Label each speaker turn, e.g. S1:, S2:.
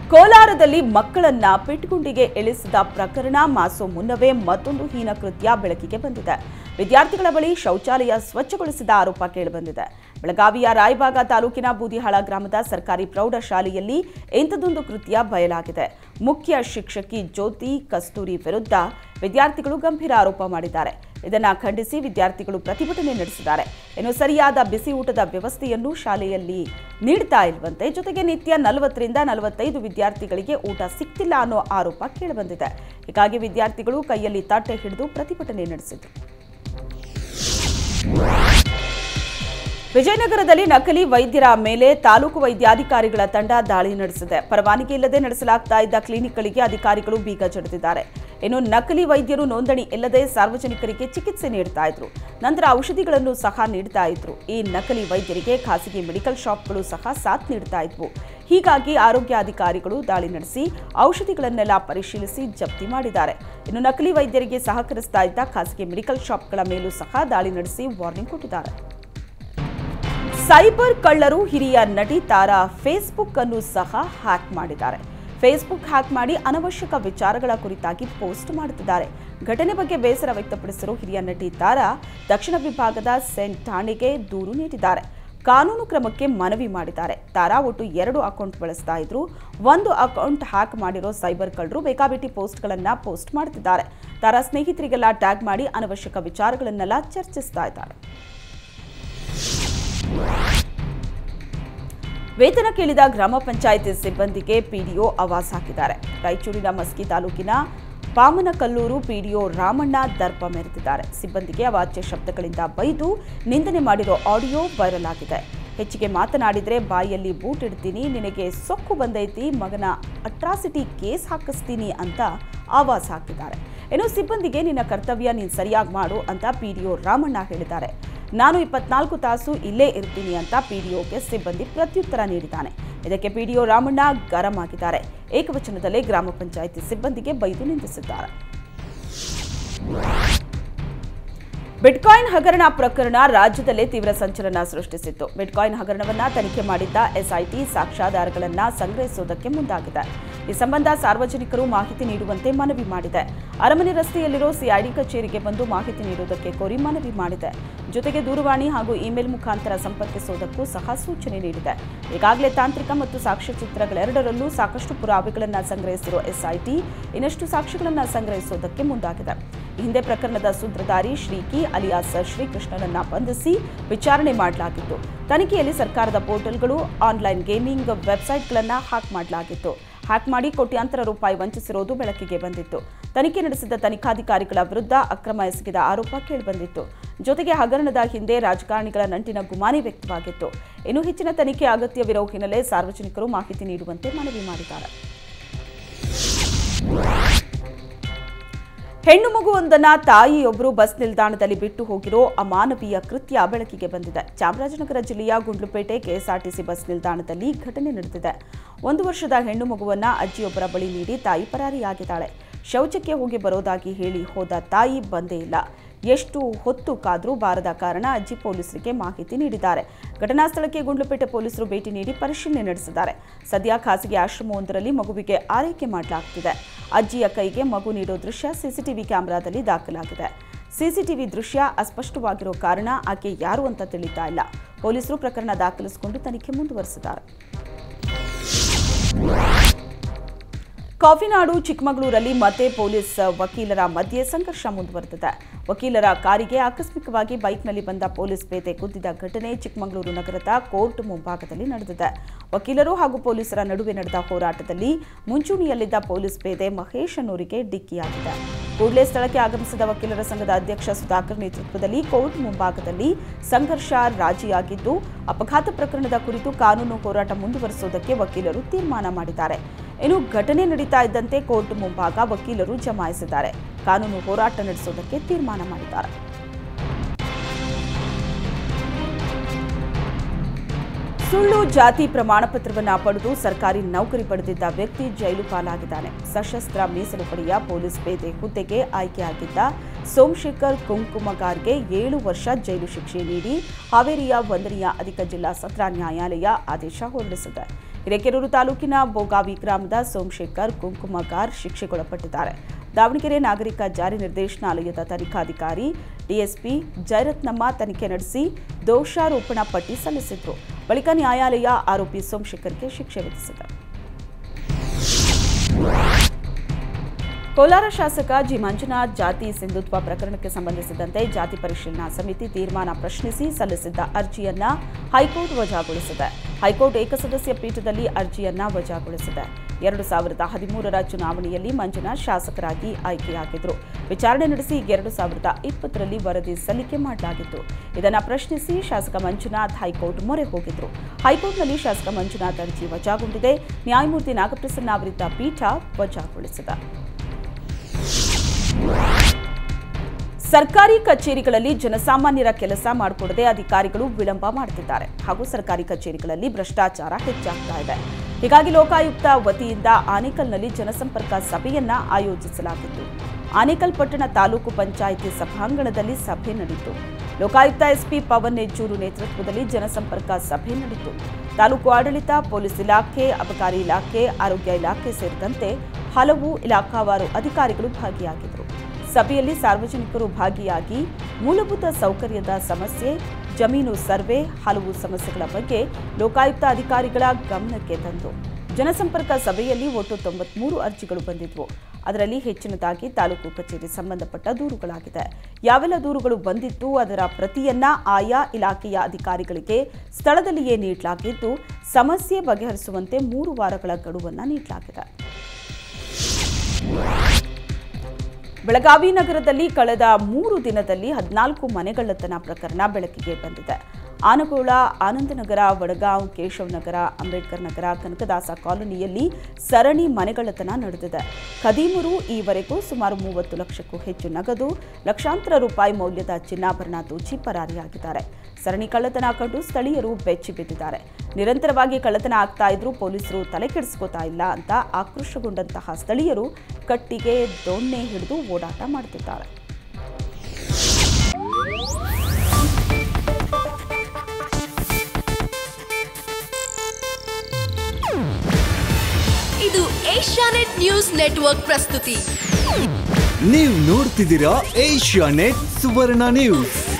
S1: ಕೋಲಾರದಲ್ಲಿ ಮಕ್ಕಳನ್ನ ಪಿಟ್ಗುಂಡಿಗೆ ಇಳಿಸಿದ ಪ್ರಕರಣ ಮಾಸೋ ಮುನ್ನವೇ ಮತ್ತೊಂದು ಹೀನ ಕೃತ್ಯ ಬೆಳಕಿಗೆ ಬಂದಿದೆ ವಿದ್ಯಾರ್ಥಿಗಳ ಬಳಿ ಶೌಚಾಲಯ ಸ್ವಚ್ಛಗೊಳಿಸಿದ ಆರೋಪ ಕೇಳಿಬಂದಿದೆ ಬೆಳಗಾವಿಯ ರಾಯಬಾಗ ತಾಲೂಕಿನ ಬೂದಿಹಾಳ ಗ್ರಾಮದ ಸರ್ಕಾರಿ ಪ್ರೌಢಶಾಲೆಯಲ್ಲಿ ಇಂಥದೊಂದು ಕೃತ್ಯ ಬಯಲಾಗಿದೆ ಮುಖ್ಯ ಶಿಕ್ಷಕಿ ಜ್ಯೋತಿ ಕಸ್ತೂರಿ ವಿರುದ್ಧ ವಿದ್ಯಾರ್ಥಿಗಳು ಗಂಭೀರ ಆರೋಪ ಮಾಡಿದ್ದಾರೆ ಇದನ್ನ ಖಂಡಿಸಿ ವಿದ್ಯಾರ್ಥಿಗಳು ಪ್ರತಿಭಟನೆ ನಡೆಸಿದ್ದಾರೆ ಇನ್ನು ಸರಿಯಾದ ಬಿಸಿ ಊಟದ ವ್ಯವಸ್ಥೆಯನ್ನು ಶಾಲೆಯಲ್ಲಿ ನೀಡ್ತಾ ಇಲ್ವಂತೆ ಜೊತೆಗೆ ನಿತ್ಯ ನಲವತ್ತರಿಂದ ನಲವತ್ತೈದು ವಿದ್ಯಾರ್ಥಿಗಳಿಗೆ ಊಟ ಸಿಗ್ತಿಲ್ಲ ಅನ್ನೋ ಆರೋಪ ಕೇಳಿಬಂದಿದೆ ಹೀಗಾಗಿ ವಿದ್ಯಾರ್ಥಿಗಳು ಕೈಯಲ್ಲಿ ತಟ್ಟೆ ಹಿಡಿದು ಪ್ರತಿಭಟನೆ ನಡೆಸಿದರು ವಿಜಯನಗರದಲ್ಲಿ ನಕಲಿ ವೈದ್ಯರ ಮೇಲೆ ತಾಲೂಕು ವೈದ್ಯಾಧಿಕಾರಿಗಳ ತಂಡ ದಾಳಿ ನಡೆಸಿದೆ ಪರವಾನಗಿ ಇಲ್ಲದೆ ನಡೆಸಲಾಗ್ತಾ ಇದ್ದ ಕ್ಲಿನಿಕ್ಗಳಿಗೆ ಅಧಿಕಾರಿಗಳು ಬೀಗ ಜಡಿದಿದ್ದಾರೆ ಇನ್ನು ನಕಲಿ ವೈದ್ಯರು ನೋಂದಣಿ ಇಲ್ಲದೆ ಸಾರ್ವಜನಿಕರಿಗೆ ಚಿಕಿತ್ಸೆ ನೀಡ್ತಾ ಇದ್ರು ನಂತರ ಔಷಧಿಗಳನ್ನು ಸಹ ನೀಡ್ತಾ ಇದ್ರು ಈ ನಕಲಿ ವೈದ್ಯರಿಗೆ ಖಾಸಗಿ ಮೆಡಿಕಲ್ ಶಾಪ್ಗಳು ಸಹ ಸಾಥ್ ನೀಡ್ತಾ ಇದ್ವು ಹೀಗಾಗಿ ಆರೋಗ್ಯಾಧಿಕಾರಿಗಳು ದಾಳಿ ನಡೆಸಿ ಔಷಧಿಗಳನ್ನೆಲ್ಲ ಪರಿಶೀಲಿಸಿ ಜಪ್ತಿ ಮಾಡಿದ್ದಾರೆ ಇನ್ನು ನಕಲಿ ವೈದ್ಯರಿಗೆ ಸಹಕರಿಸ್ತಾ ಇದ್ದ ಖಾಸಗಿ ಮೆಡಿಕಲ್ ಶಾಪ್ಗಳ ಮೇಲೂ ಸಹ ದಾಳಿ ನಡೆಸಿ ವಾರ್ನಿಂಗ್ ಕೊಟ್ಟಿದ್ದಾರೆ ಸೈಬರ್ ಕಳ್ಳರು ಹಿರಿಯ ನಟಿ ತಾರಾ ಫೇಸ್ಬುಕ್ ಅನ್ನು ಸಹ ಹ್ಯಾಕ್ ಮಾಡಿದ್ದಾರೆ ಫೇಸ್ಬುಕ್ ಹ್ಯಾಕ್ ಮಾಡಿ ಅನವಶ್ಯಕ ವಿಚಾರಗಳ ಕುರಿತಾಗಿ ಪೋಸ್ಟ್ ಮಾಡುತ್ತಿದ್ದಾರೆ ಘಟನೆ ಬಗ್ಗೆ ಬೇಸರ ವ್ಯಕ್ತಪಡಿಸಿರುವ ಹಿರಿಯ ನಟಿ ತಾರಾ ದಕ್ಷಿಣ ವಿಭಾಗದ ಸೆಂಟ್ ಠಾಣೆಗೆ ದೂರು ನೀಡಿದ್ದಾರೆ ಕಾನೂನು ಕ್ರಮಕ್ಕೆ ಮನವಿ ಮಾಡಿದ್ದಾರೆ ತಾರಾ ಒಟ್ಟು ಎರಡು ಅಕೌಂಟ್ ಬಳಸ್ತಾ ಇದ್ರು ಒಂದು ಅಕೌಂಟ್ ಹ್ಯಾಕ್ ಮಾಡಿರೋ ಸೈಬರ್ ಕಳ್ಳರು ಬೇಕಾಬಿಟ್ಟಿ ಪೋಸ್ಟ್ಗಳನ್ನ ಪೋಸ್ಟ್ ಮಾಡ್ತಿದ್ದಾರೆ ತಾರಾ ಸ್ನೇಹಿತರಿಗೆಲ್ಲ ಟ್ಯಾಗ್ ಮಾಡಿ ಅನವಶ್ಯಕ ವಿಚಾರಗಳನ್ನೆಲ್ಲ ಚರ್ಚಿಸ್ತಾ ಇದ್ದಾರೆ ವೇತನ ಕೇಳಿದ ಗ್ರಾಮ ಪಂಚಾಯಿತಿ ಸಿಬ್ಬಂದಿಗೆ ಪಿಡಿಒ ಆವಾಸ್ ಹಾಕಿದ್ದಾರೆ ರಾಯಚೂರಿನ ಮಸ್ಕಿ ತಾಲೂಕಿನ ಪಾಮನಕಲ್ಲೂರು ಪಿಡಿಒ ರಾಮಣ್ಣ ದರ್ಪ ಮೆರೆದಿದ್ದಾರೆ ಸಿಬ್ಬಂದಿಗೆ ಅವಾಚ್ಯ ಶಬ್ದಗಳಿಂದ ಬೈದು ನಿಂದನೆ ಮಾಡಿರೋ ಆಡಿಯೋ ವೈರಲ್ ಆಗಿದೆ ಹೆಚ್ಚಿಗೆ ಮಾತನಾಡಿದ್ರೆ ಬಾಯಲ್ಲಿ ಬೂಟ್ ಇಡ್ತೀನಿ ನಿನಗೆ ಸೊಕ್ಕು ಬಂದೈತಿ ಮಗನ ಅಟ್ರಾಸಿಟಿ ಕೇಸ್ ಹಾಕಿಸ್ತೀನಿ ಅಂತ ಆವಾಸ್ ಹಾಕಿದ್ದಾರೆ ಇನ್ನು ಸಿಬ್ಬಂದಿಗೆ ನಿನ್ನ ಕರ್ತವ್ಯ ನೀನು ಸರಿಯಾಗಿ ಮಾಡು ಅಂತ ಪಿಡಿಒ ರಾಮಣ್ಣ ಹೇಳಿದ್ದಾರೆ ನಾನು ಇಪ್ಪತ್ನಾಲ್ಕು ತಾಸು ಇಲ್ಲೇ ಇರ್ತೀನಿ ಅಂತ ಪಿಡಿಒಗೆ ಸಿಬ್ಬಂದಿ ಪ್ರತ್ಯುತ್ತರ ನೀಡಿದ್ದಾನೆ ಇದಕ್ಕೆ ಪಿಡಿಒ ರಾಮಣ್ಣ ಗರಂ ಆಗಿದ್ದಾರೆ ಏಕವಚನದಲ್ಲೇ ಗ್ರಾಮ ಪಂಚಾಯಿತಿ ಸಿಬ್ಬಂದಿಗೆ ಬೈದು ನಿಂದಿಸಿದ್ದಾರೆ ಬಿಟ್ಕಾಯಿನ್ ಹಗರಣ ಪ್ರಕರಣ ರಾಜ್ಯದಲ್ಲೇ ತೀವ್ರ ಸಂಚಲನ ಸೃಷ್ಟಿಸಿತ್ತು ಬಿಟ್ಕಾಯಿನ್ ಹಗರಣವನ್ನ ತನಿಖೆ ಮಾಡಿದ್ದ ಎಸ್ಐಟಿ ಸಾಕ್ಷ್ಯಾಧಾರಗಳನ್ನ ಸಂಗ್ರಹಿಸುವುದಕ್ಕೆ ಮುಂದಾಗಿದೆ ಈ ಸಂಬಂಧ ಸಾರ್ವಜನಿಕರು ಮಾಹಿತಿ ನೀಡುವಂತೆ ಮನವಿ ಮಾಡಿದೆ ಅರಮನೆ ರಸ್ತೆಯಲ್ಲಿರೋ ಸಿಐಡಿ ಕಚೇರಿಗೆ ಬಂದು ಮಾಹಿತಿ ನೀಡುವುದಕ್ಕೆ ಕೋರಿ ಮನವಿ ಮಾಡಿದೆ ಜೊತೆಗೆ ದೂರವಾಣಿ ಹಾಗೂ ಇಮೇಲ್ ಮುಖಾಂತರ ಸಂಪರ್ಕಿಸುವುದಕ್ಕೂ ಸಹ ಸೂಚನೆ ನೀಡಿದೆ ಈಗಾಗಲೇ ತಾಂತ್ರಿಕ ಮತ್ತು ಸಾಕ್ಷ್ಯಚಿತ್ರಗಳೆರಡರಲ್ಲೂ ಸಾಕಷ್ಟು ಪುರಾವೆಗಳನ್ನು ಸಂಗ್ರಹಿಸಿರುವ ಎಸ್ಐಟಿ ಇನ್ನಷ್ಟು ಸಾಕ್ಷ್ಯಗಳನ್ನು ಸಂಗ್ರಹಿಸುವುದಕ್ಕೆ ಮುಂದಾಗಿದೆ ಈ ಹಿಂದೆ ಪ್ರಕರಣದ ಸೂತ್ರಧಾರಿ ಶ್ರೀಕಿ ಅಲಿಯಾಸ್ ಶ್ರೀಕೃಷ್ಣನನ್ನ ಬಂಧಿಸಿ ವಿಚಾರಣೆ ಮಾಡಲಾಗಿತ್ತು ತನಿಖೆಯಲ್ಲಿ ಸರ್ಕಾರದ ಪೋರ್ಟಲ್ಗಳು ಆನ್ಲೈನ್ ಗೇಮಿಂಗ್ ವೆಬ್ಸೈಟ್ಗಳನ್ನು ಹ್ಯಾಕ್ ಮಾಡಲಾಗಿತ್ತು ಹ್ಯಾಕ್ ಮಾಡಿ ಕೋಟ್ಯಾಂತರ ರೂಪಾಯಿ ವಂಚಿಸಿರುವುದು ಬೆಳಕಿಗೆ ಬಂದಿತ್ತು ತನಿಖೆ ನಡೆಸಿದ ತನಿಖಾಧಿಕಾರಿಗಳ ವಿರುದ್ಧ ಅಕ್ರಮ ಎಸಗಿದ ಆರೋಪ ಕೇಳಿಬಂದಿತ್ತು ಜೊತೆಗೆ ಹಗರಣದ ಹಿಂದೆ ರಾಜಕಾರಣಿಗಳ ನಂಟಿನ ಗುಮಾನಿ ವ್ಯಕ್ತವಾಗಿತ್ತು ಇನ್ನು ಹೆಚ್ಚಿನ ತನಿಖೆ ಅಗತ್ಯವಿರೋ ಹಿನ್ನೆಲೆ ಸಾರ್ವಜನಿಕರು ಮಾಹಿತಿ ನೀಡುವಂತೆ ಮನವಿ ಮಾಡಿದ್ದಾರೆ ಹೆಣ್ಣು ಮಗುವೊಂದನ್ನ ತಾಯಿಯೊಬ್ಬರು ಬಸ್ ನಿಲ್ದಾಣದಲ್ಲಿ ಬಿಟ್ಟು ಹೋಗಿರೋ ಅಮಾನವೀಯ ಕೃತ್ಯ ಬೆಳಕಿಗೆ ಬಂದಿದೆ ಚಾಮರಾಜನಗರ ಜಿಲ್ಲೆಯ ಗುಂಡ್ಲುಪೇಟೆ ಕೆಎಸ್ಆರ್ಟಿಸಿ ಬಸ್ ನಿಲ್ದಾಣದಲ್ಲಿ ಘಟನೆ ನಡೆದಿದೆ ಒಂದು ವರ್ಷದ ಹೆಣ್ಣು ಮಗುವನ್ನ ಅಜ್ಜಿಯೊಬ್ಬರ ಬಳಿ ನೀಡಿ ತಾಯಿ ಪರಾರಿಯಾಗಿದ್ದಾಳೆ ಶೌಚಕ್ಕೆ ಹೋಗಿ ಬರೋದಾಗಿ ಹೇಳಿ ಹೋದ ತಾಯಿ ಬಂದೇ ಇಲ್ಲ ಎಷ್ಟು ಹೊತ್ತು ಕಾದ್ರೂ ಬಾರದ ಕಾರಣ ಅಜ್ಜಿ ಪೊಲೀಸರಿಗೆ ಮಾಹಿತಿ ನೀಡಿದ್ದಾರೆ ಘಟನಾ ಸ್ಥಳಕ್ಕೆ ಗುಂಡ್ಲುಪೇಟೆ ಪೊಲೀಸರು ಭೇಟಿ ನೀಡಿ ಪರಿಶೀಲನೆ ನಡೆಸಿದ್ದಾರೆ ಸದ್ಯ ಖಾಸಗಿ ಆಶ್ರಮವೊಂದರಲ್ಲಿ ಮಗುವಿಗೆ ಆರೈಕೆ ಮಾಡಲಾಗ್ತಿದೆ ಅಜ್ಜಿಯ ಕೈಗೆ ಮಗು ನೀಡೋ ದೃಶ್ಯ ಸಿಸಿಟಿವಿ ಕ್ಯಾಮೆರಾದಲ್ಲಿ ದಾಖಲಾಗಿದೆ ಸಿಸಿಟಿವಿ ದೃಶ್ಯ ಅಸ್ಪಷ್ಟವಾಗಿರೋ ಕಾರಣ ಆಕೆ ಯಾರು ಅಂತ ತಿಳಿತಾ ಇಲ್ಲ ಪೊಲೀಸರು ಪ್ರಕರಣ ದಾಖಲಿಸಿಕೊಂಡು ತನಿಖೆ ಮುಂದುವರೆಸಿದ್ದಾರೆ ಕಾಫಿನಾಡು ಚಿಕ್ಕಮಗಳೂರಲ್ಲಿ ಮತ್ತೆ ಪೊಲೀಸ್ ವಕೀಲರ ಮಧ್ಯೆ ಸಂಘರ್ಷ ಮುಂದುವರೆದಿದೆ ವಕೀಲರ ಕಾರಿಗೆ ಆಕಸ್ಮಿಕವಾಗಿ ಬೈಕ್ನಲ್ಲಿ ಬಂದ ಪೊಲೀಸ್ ಪೇದೆ ಗುದ್ದಿದ ಘಟನೆ ಚಿಕ್ಕಮಗಳೂರು ನಗರದ ಕೋರ್ಟ್ ಮುಂಭಾಗದಲ್ಲಿ ನಡೆದಿದೆ ವಕೀಲರು ಹಾಗೂ ಪೊಲೀಸರ ನಡುವೆ ನಡೆದ ಹೋರಾಟದಲ್ಲಿ ಮುಂಚೂಣಿಯಲ್ಲಿದ್ದ ಪೊಲೀಸ್ ಪೇದೆ ಮಹೇಶ್ ಅನ್ನೋರಿಗೆ ಡಿಕ್ಕಿಯಾಗಿದೆ ಕೂಡಲೇ ಸ್ಥಳಕ್ಕೆ ಆಗಮಿಸಿದ ವಕೀಲರ ಸಂಘದ ಅಧ್ಯಕ್ಷ ಸುಧಾಕರ್ ನೇತೃತ್ವದಲ್ಲಿ ಕೋರ್ಟ್ ಮುಂಭಾಗದಲ್ಲಿ ಸಂಘರ್ಷ ರಾಜಿಯಾಗಿದ್ದು ಅಪಘಾತ ಪ್ರಕರಣದ ಕುರಿತು ಕಾನೂನು ಹೋರಾಟ ಮುಂದುವರಿಸುವುದಕ್ಕೆ ವಕೀಲರು ತೀರ್ಮಾನ ಮಾಡಿದ್ದಾರೆ ಇನ್ನು ಘಟನೆ ನಡೀತಾ ಇದ್ದಂತೆ ಕೋರ್ಟ್ ಮುಂಭಾಗ ವಕೀಲರು ಜಮಾಯಿಸಿದ್ದಾರೆ ಕಾನೂನು ಹೋರಾಟ ನಡೆಸುವುದಕ್ಕೆ ತೀರ್ಮಾನ ಮಾಡಿದ್ದಾರೆ ಸುಳ್ಳು ಜಾತಿ ಪ್ರಮಾಣ ಪತ್ರವನ್ನ ಪಡೆದು ಸರ್ಕಾರಿ ನೌಕರಿ ಪಡೆದಿದ್ದ ವ್ಯಕ್ತಿ ಜೈಲು ಪಾಲಾಗಿದ್ದಾನೆ ಸಶಸ್ತ್ರ ಮೀಸಲು ಪಡೆಯ ಪೊಲೀಸ್ ಪೇದೆ ಹುದ್ದೆಗೆ ಆಯ್ಕೆಯಾಗಿದ್ದ ಸೋಮಶೇಖರ್ ಕುಂಕುಮಗಾರ್ಗೆ ಏಳು ವರ್ಷ ಜೈಲು ಶಿಕ್ಷೆ ನೀಡಿ ಹಾವೇರಿಯ ಒಂದನೆಯ ಅಧಿಕ ಜಿಲ್ಲಾ ಸತ್ರ ನ್ಯಾಯಾಲಯ ಆದೇಶ ಹೊರಡಿಸಿದೆ ಹಿರೇಕೆರೂರು ತಾಲೂಕಿನ ಬೋಗಾವಿ ಗ್ರಾಮದ ಸೋಮಶೇಖರ್ ಕುಂಕುಮಗಾರ್ ಶಿಕ್ಷೆಗೊಳಪಟ್ಟಿದ್ದಾರೆ ದಾವಣಗೆರೆ ನಾಗರಿಕ ಜಾರಿ ನಿರ್ದೇಶನಾಲಯದ ತನಿಖಾಧಿಕಾರಿ ಡಿಎಸ್ಪಿ ಜಯರತ್ನಮ್ಮ ತನಿಖೆ ನಡೆಸಿ ದೋಷಾರೋಪಣಾ ಪಟ್ಟಿ ಸಲ್ಲಿಸಿದ್ರು ಬಳಿಕ ನ್ಯಾಯಾಲಯ ಆರೋಪಿ ಸೋಮಶೇಖರ್ಗೆ ಶಿಕ್ಷೆ ವಿಧಿಸಿದೆ ಕೋಲಾರ ಶಾಸಕ ಜಿ ಮಂಜುನಾಥ್ ಜಾತಿ ಸಿಂಧುತ್ವ ಪ್ರಕರಣಕ್ಕೆ ಸಂಬಂಧಿಸಿದಂತೆ ಜಾತಿ ಪರಿಶೀಲನಾ ಸಮಿತಿ ತೀರ್ಮಾನ ಪ್ರಶ್ನಿಸಿ ಸಲ್ಲಿಸಿದ್ದ ಅರ್ಜಿಯನ್ನ ಹೈಕೋರ್ಟ್ ವಜಾಗೊಳಿಸಿದೆ ಹೈಕೋರ್ಟ್ ಏಕಸದಸ್ಯ ಪೀಠದಲ್ಲಿ ಅರ್ಜಿಯನ್ನ ವಜಾಗೊಳಿಸಿದೆ ಎರಡು ಸಾವಿರದ ಹದಿಮೂರರ ಚುನಾವಣೆಯಲ್ಲಿ ಮಂಜುನಾಥ್ ಶಾಸಕರಾಗಿ ಆಯ್ಕೆಯಾಗಿದ್ರು ವಿಚಾರಣೆ ನಡೆಸಿ ಎರಡು ಸಾವಿರದ ಇಪ್ಪತ್ತರಲ್ಲಿ ವರದಿ ಸಲ್ಲಿಕೆ ಮಾಡಲಾಗಿತ್ತು ಇದನ್ನು ಪ್ರಶ್ನಿಸಿ ಶಾಸಕ ಮಂಜುನಾಥ್ ಹೈಕೋರ್ಟ್ ಮೊರೆ ಹೋಗಿದ್ರು ಹೈಕೋರ್ಟ್ನಲ್ಲಿ ಶಾಸಕ ಮಂಜುನಾಥ್ ಅರ್ಜಿ ವಜಾಗೊಂಡಿದೆ ನ್ಯಾಯಮೂರ್ತಿ ನಾಗಪ್ರಸನ್ನ ಅವರಿದ್ದ ಪೀಠ ವಜಾಗೊಳಿಸಿದೆ ಸರ್ಕಾರಿ ಕಚೇರಿಗಳಲ್ಲಿ ಜನಸಾಮಾನ್ಯರ ಕೆಲಸ ಮಾಡಿಕೊಡದೆ ಅಧಿಕಾರಿಗಳು ವಿಳಂಬ ಮಾಡುತ್ತಿದ್ದಾರೆ ಹಾಗೂ ಸರ್ಕಾರಿ ಕಚೇರಿಗಳಲ್ಲಿ ಭ್ರಷ್ಟಾಚಾರ ಹೆಚ್ಚಾಗ್ತಾ ಇದೆ ಹೀಗಾಗಿ ಲೋಕಾಯುಕ್ತ ವತಿಯಿಂದ ಆನೇಕಲ್ನಲ್ಲಿ ಜನಸಂಪರ್ಕ ಸಭೆಯನ್ನ ಆಯೋಜಿಸಲಾಗಿತ್ತು ಆನೇಕಲ್ ಪಟ್ಟಣ ತಾಲೂಕು ಪಂಚಾಯಿತಿ ಸಭಾಂಗಣದಲ್ಲಿ ಸಭೆ ನಡೆಯಿತು ಲೋಕಾಯುಕ್ತ ಎಸ್ಪಿ ಪವನ್ ನೆಜ್ಜೂರು ನೇತೃತ್ವದಲ್ಲಿ ಜನಸಂಪರ್ಕ ಸಭೆ ನಡೆಯಿತು ತಾಲೂಕು ಆಡಳಿತ ಪೊಲೀಸ್ ಇಲಾಖೆ ಅಬಕಾರಿ ಇಲಾಖೆ ಆರೋಗ್ಯ ಇಲಾಖೆ ಸೇರಿದಂತೆ ಹಲವು ಇಲಾಖಾವಾರು ಅಧಿಕಾರಿಗಳು ಭಾಗಿಯಾಗಿದ್ದರು ಸಭೆಯಲ್ಲಿ ಸಾರ್ವಜನಿಕರು ಭಾಗಿಯಾಗಿ ಮೂಲಭೂತ ಸೌಕರ್ಯದ ಸಮಸ್ಯೆ ಜಮೀನು ಸರ್ವೆ ಹಲವು ಸಮಸ್ಯೆಗಳ ಬಗ್ಗೆ ಲೋಕಾಯುಕ್ತ ಅಧಿಕಾರಿಗಳ ಗಮನಕ್ಕೆ ತಂದು ಜನಸಂಪರ್ಕ ಸಭೆಯಲ್ಲಿ ಒಟ್ಟು ತೊಂಬತ್ಮೂರು ಅರ್ಜಿಗಳು ಬಂದಿದ್ವು ಅದರಲ್ಲಿ ಹೆಚ್ಚಿನದಾಗಿ ತಾಲೂಕು ಕಚೇರಿ ಸಂಬಂಧಪಟ್ಟ ದೂರುಗಳಾಗಿದೆ ಯಾವೆಲ್ಲ ದೂರುಗಳು ಬಂದಿತ್ತು ಅದರ ಪ್ರತಿಯನ್ನ ಆಯಾ ಇಲಾಖೆಯ ಅಧಿಕಾರಿಗಳಿಗೆ ಸ್ಥಳದಲ್ಲಿಯೇ ನೀಡಲಾಗಿದ್ದು ಸಮಸ್ಯೆ ಬಗೆಹರಿಸುವಂತೆ ಮೂರು ವಾರಗಳ ಗಡುವನ್ನು ನೀಡಲಾಗಿದೆ ಬೆಳಗಾವಿ ನಗರದಲ್ಲಿ ಕಳೆದ ಮೂರು ದಿನದಲ್ಲಿ ಹದಿನಾಲ್ಕು ಮನೆಗಳ್ಳತನ ಪ್ರಕರಣ ಬೆಳಕಿಗೆ ಬಂದಿದೆ ಆನಗೋಳ ಆನಂದನಗರ ವಡಗಾಂವ್ ಕೇಶವನಗರ ಅಂಬೇಡ್ಕರ್ ನಗರ ಕನಕದಾಸ ಕಾಲೋನಿಯಲ್ಲಿ ಸರಣಿ ಮನೆಗಳ್ಳತನ ನಡೆದಿದೆ ಖದೀಮರು ಈವರೆಗೂ ಸುಮಾರು ಮೂವತ್ತು ಲಕ್ಷಕ್ಕೂ ಹೆಚ್ಚು ನಗದು ಲಕ್ಷಾಂತರ ರೂಪಾಯಿ ಮೌಲ್ಯದ ಚಿನ್ನಾಭರಣ ದೋಚಿ ಪರಾರಿಯಾಗಿದ್ದಾರೆ ಸರಣಿ ಕಳ್ಳತನ ಕಂಡು ಸ್ಥಳೀಯರು ಬೆಚ್ಚಿ ಬಿದ್ದಿದ್ದಾರೆ ನಿರಂತರವಾಗಿ ಕಳ್ಳತನ ಆಗ್ತಾ ಇದ್ರೂ ಪೊಲೀಸರು ತಲೆ ಕೆಡಿಸ್ಕೋತಾ ಇಲ್ಲ ಅಂತ ಆಕ್ರೋಶಗೊಂಡಂತಹ ಸ್ಥಳೀಯರು ಕಟ್ಟಿಗೆ ದೊಣ್ಣೆ ಹಿಡಿದು ಓಡಾಟ ಮಾಡುತ್ತಿದ್ದಾರೆ
S2: ಇದು ಏಷ್ಯಾನೆಟ್ ನ್ಯೂಸ್ ನೆಟ್ವರ್ಕ್ ಪ್ರಸ್ತುತಿ
S3: ನೀವು ನೋಡ್ತಿದ್ದೀರಾ ಏಷ್ಯಾ ನೆಟ್ ಸುವರ್ಣ ನ್ಯೂಸ್